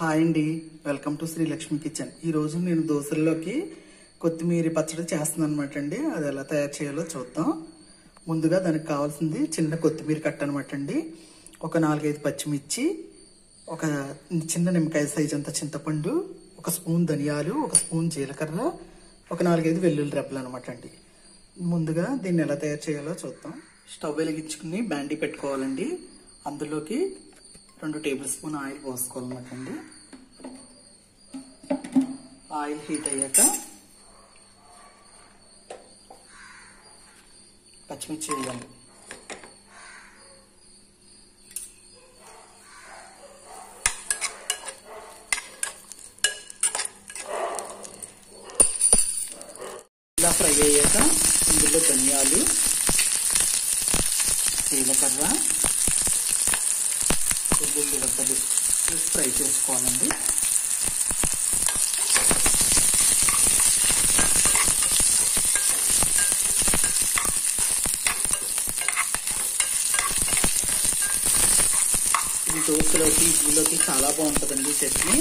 Hi అండి welcome to Sri Lakshmi kitchen ఈ రోజు నేను దోశల్లోకి కొత్తిమీర పచ్చడి చేస్తున్నాను అనమాట అండి అది ఎలా తయారు చేయాలో చూద్దాం ముందుగా దానికి కావాల్సింది చిన్న కొత్తిమీర కట్ట అనమాట అండి ఒక నాలుగైదు పచ్చిమిర్చి ఒక చిన్న నిమ్మకాయ సైజ్ అంత చింతపండు ఒక స్పూన్ ధనియాలు ఒక స్పూన్ జీలకర్ర ఒక నాలుగైదు వెల్లుల్లి రెబ్బలు అనమాట అండి ముందుగా దీన్ని ఎలా తయారు చేయాలో చూద్దాం స్టవ్ వెలిగించుకుని బ్యాండీ పెట్టుకోవాలండి అందులోకి రెండు టేబుల్ స్పూన్ ఆయిల్ పోసుకోవాలన్నమాట అండి ఆయిల్ హీట్ అయ్యాక పచ్చిమిర్చి వేయాలి ఇలా ఫ్రై అయ్యాక ఇందులో ధనియాలు జీలకర్ర వెల్లుల్లి రబ్బలు ఫ్రై చేసుకోవాలండి ఇది దోశలోకి ఇడ్లీలోకి చాలా బాగుంటుందండి చట్నీ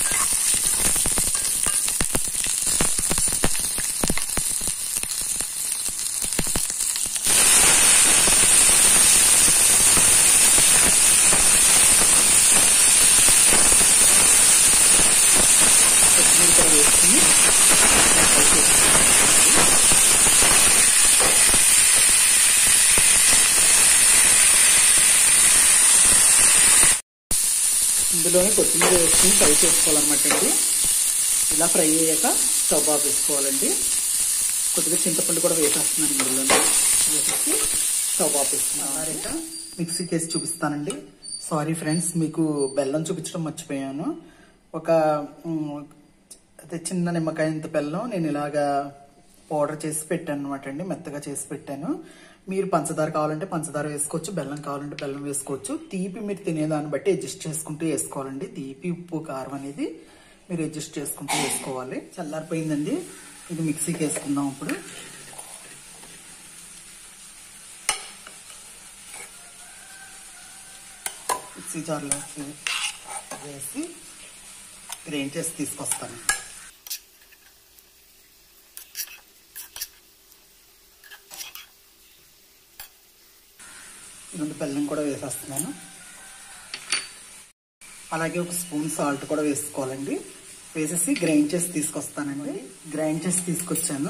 కొత్తిమీర కూడా వేసుకుని ఫ్రై చేసుకోవాలి. ఇందులోనే కొత్తిమీర వేసుకుని ఫ్రై చేసుకోవాలన్నమాట అండి ఇలా ఫ్రై అయ్యాక స్టవ్ ఆఫ్ వేసుకోవాలండి కొద్దిగా చింతపండు కూడా వేసేస్తున్నాను ఇందులోనే వేసేసి స్టవ్ ఆఫ్ వేసుకున్నాను మిక్సీకి వేసి చూపిస్తానండి సారీ ఫ్రెండ్స్ మీకు బెల్లం చూపించడం మర్చిపోయాను ఒక మ్, అదే చిన్న నిమ్మకాయ ఇంత బెల్లం నేను ఇలాగా పౌడర్ చేసి పెట్టాను అనమాట అండి మెత్తగా చేసి పెట్టాను మీరు పంచదార కావాలంటే పంచదార వేసుకోవచ్చు బెల్లం కావాలంటే బెల్లం వేసుకోవచ్చు తీపి మీరు తినేదాన్ని బట్టి అడ్జస్ట్ చేసుకుంటూ వేసుకోవాలండి తీపి ఉప్పు కారం అనేది మీరు అడ్జస్ట్ చేసుకుంటూ వేసుకోవాలి చల్లారిపోయిందండి ఇది మిక్సీకి వేసుకుందాం ఇప్పుడు మిక్సీ జార్లోకి వేసి గ్రైండ్ చేసి తీసుకొస్తాను రెండు బెల్లం కూడా వేసేస్తున్నాను అలాగే ఒక స్పూన్ సాల్ట్ కూడా వేసుకోవాలండి వేసేసి గ్రైండ్ చేసి తీసుకొస్తానండి గ్రైండ్ చేసి తీసుకొచ్చాను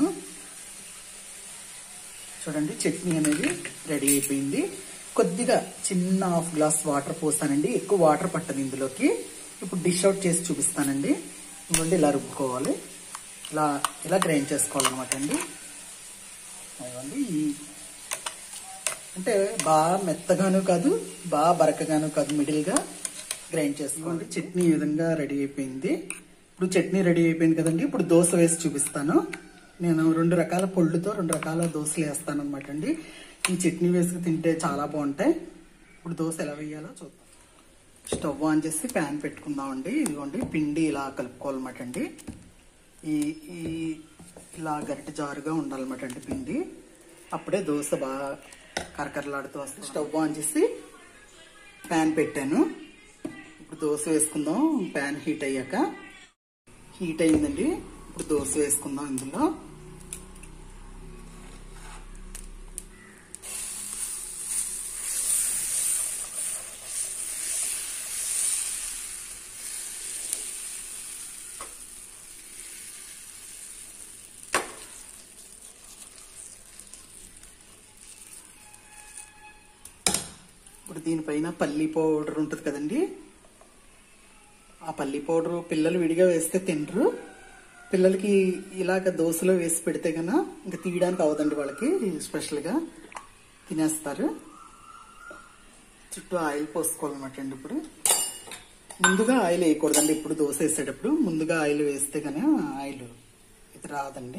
చూడండి చట్నీ అనేది రెడీ అయిపోయింది కొద్దిగా చిన్న హాఫ్ గ్లాస్ వాటర్ పోస్తానండి ఎక్కువ వాటర్ పట్టదు ఇందులోకి ఇప్పుడు డిష్ అవుట్ చేసి చూపిస్తానండి ఇవ్వండి ఇలా రుబ్బుకోవాలి ఇలా ఇలా గ్రైండ్ చేసుకోవాలన్నమాట అండి ఇవ్వండి ఈ అంటే బాగా మెత్తగాను కాదు బాగా బరకగాను కాదు మిడిల్గా గ్రైండ్ చేసుకోండి చట్నీ ఈ విధంగా రెడీ అయిపోయింది ఇప్పుడు చట్నీ రెడీ అయిపోయింది కదండి ఇప్పుడు దోశ వేసి చూపిస్తాను నేను రెండు రకాల పొళ్ళుతో రెండు రకాల దోశలు వేస్తాను అనమాట అండి ఈ చట్నీ వేసుకు తింటే చాలా బాగుంటాయి ఇప్పుడు దోశ ఎలా వేయాలో చూద్దాం స్టవ్ ఆన్ చేసి ప్యాన్ పెట్టుకుందామండి ఇదిగోండి పిండి ఇలా కలుపుకోవాలన్నమాట అండి ఈ ఈ ఇలా గరిటె జారుగా ఉండాలన్నమాట అండి పిండి అప్పుడే దోశ బాగా కరకరలాడుతూ వస్తుంది స్టవ్ ఆన్ చేసి ప్యాన్ పెట్టాను ఇప్పుడు దోశ వేసుకుందాం ప్యాన్ హీట్ అయ్యాక హీట్ అయిందండి ఇప్పుడు దోశ వేసుకుందాం ఇందులో ఇప్పుడు దీనిపైన పల్లి పౌడర్ ఉంటుంది కదండి ఆ పల్లి పౌడర్ పిల్లలు విడిగా వేస్తే తినరు పిల్లలకి ఇలాగ దోశలో వేసి పెడితే కన్నా ఇంకా తీయడానికి అవదండి వాళ్ళకి స్పెషల్గా తినేస్తారు చుట్టూ ఆయిల్ పోసుకోవాలన్నమాట అండి ఇప్పుడు ముందుగా ఆయిల్ వేయకూడదండి ఇప్పుడు దోశ వేసేటప్పుడు ముందుగా ఆయిల్ వేస్తే కానీ ఆయిల్ ఇది రాదండి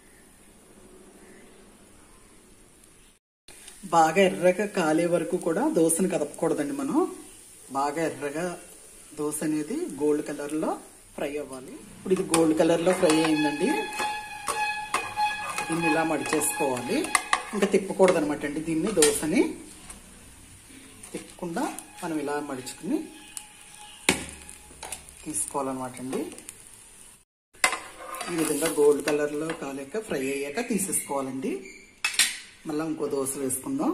బాగా ఎర్రగా కాలే వరకు కూడా దోశని కదపకూడదండి మనం బాగా ఎర్రగా దోశ అనేది గోల్డ్ కలర్ లో ఫ్రై అవ్వాలి ఇప్పుడు ఇది గోల్డ్ కలర్ లో ఫ్రై అయిందండి దీన్ని ఇలా మడిచేసుకోవాలి ఇంకా తిప్పకూడదు అనమాట అండి దీన్ని దోశని తిప్పకుండా మనం ఇలా మడుచుకుని తీసుకోవాలన్నమాట అండి ఈ విధంగా గోల్డ్ కలర్లో కాలేక ఫ్రై అయ్యాక తీసేసుకోవాలండి మళ్ళీ ఇంకో దోశ వేసుకుందాం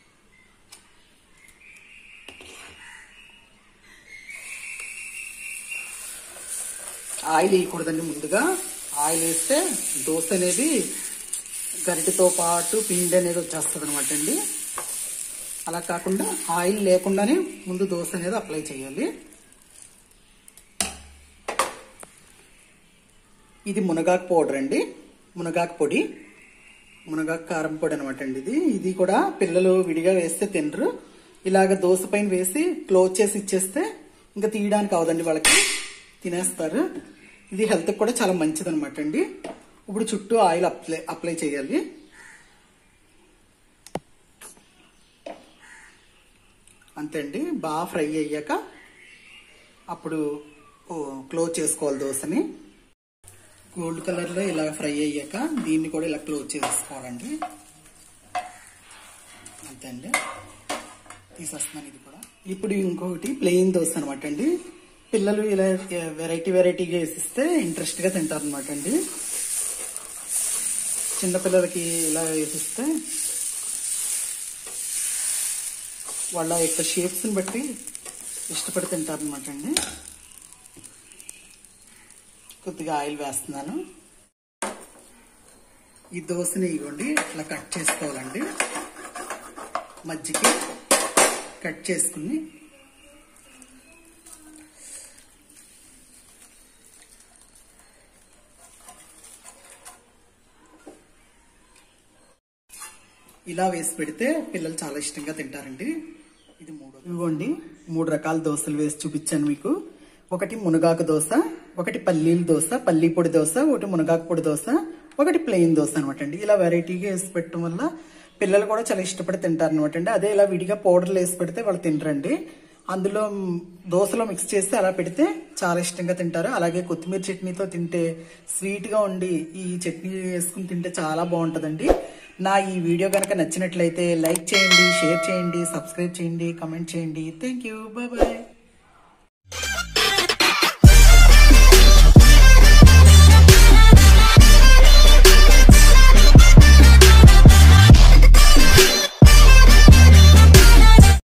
ఆయిల్ వేయకూడదండి ముందుగా ఆయిల్ వేస్తే దోశ అనేది గరిటెతో పాటు పిండి అనేది వచ్చేస్తుంది అనమాట అండి అలా కాకుండా ఆయిల్ లేకుండానే ముందు దోశ అనేది అప్లై చేయాలి ఇది మునగాకు పౌడర్ అండి మునగాకు పొడి మునగాకు కారం పొడి అనమాట అండి ఇది ఇది కూడా పిల్లలు విడిగా వేస్తే తినరు ఇలాగ దోశ పైన వేసి క్లోజ్ చేసి ఇచ్చేస్తే ఇంకా తీయడానికి అవదండి వాళ్ళకి తినేస్తారు ఇది హెల్త్ కూడా చాలా మంచిది అనమాట అండి ఇప్పుడు చుట్టూ ఆయిల్ అప్లై అప్లై చేయాలి అంతే అండి బాగా ఫ్రై అయ్యాక అప్పుడు ఓ, క్లోజ్ చేసుకోవాలి దోశని గోల్డ్ కలర్ లో ఇలా ఫ్రై అయ్యాక దీన్ని కూడా ఇలా క్లోజ్ చేసుకోవాలండి అంతే అండి తీసేస్తున్నాను ఇది కూడా ఇప్పుడు ఇంకొకటి ప్లెయిన్ దోశ అనమాట అండి పిల్లలు ఇలా వెరైటీ వెరైటీగా వేసిస్తే ఇంట్రెస్ట్ గా తింటారు అనమాట అండి చిన్నపిల్లలకి ఇలా వేసిస్తే వాళ్ళ యొక్క షేప్స్ ని బట్టి ఇష్టపడి తింటారు అనమాట అండి కొద్దిగా ఆయిల్ వేస్తున్నాను ఈ దోశని ఇవ్వండి ఇట్లా కట్ చేసుకోవాలండి మజ్జికి కట్ చేసుకుని ఇలా వేసి పెడితే పిల్లలు చాలా ఇష్టంగా తింటారండి ఇది మూడు ఇవ్వండి మూడు రకాల దోశలు వేసి చూపించాను మీకు ఒకటి మునగాకు దోశ ఒకటి పల్లీల దోశ పల్లీ పొడి దోశ ఒకటి మునగాకు పొడి దోశ ఒకటి ప్లెయిన్ దోశ అనమాట అండి ఇలా వెరైటీగా వేసి పెట్టడం వల్ల పిల్లలు కూడా చాలా ఇష్టపడి తింటారు అనమాట అండి అదే ఇలా విడిగా పౌడర్లు వేసి పెడితే వాళ్ళు తినరండి అందులో మ్, దోశలో మిక్స్ చేస్తే అలా పెడితే చాలా ఇష్టంగా తింటారు అలాగే కొత్తిమీర చట్నీతో తింటే స్వీట్ గా ఉండి ఈ చట్నీ వేసుకుని తింటే చాలా బాగుంటదండి నా ఈ వీడియో కనుక నచ్చినట్లయితే లైక్ చేయండి షేర్ చేయండి సబ్స్క్రైబ్ చేయండి కమెంట్ చేయండి థ్యాంక్ యూ బాయ్ బాయ్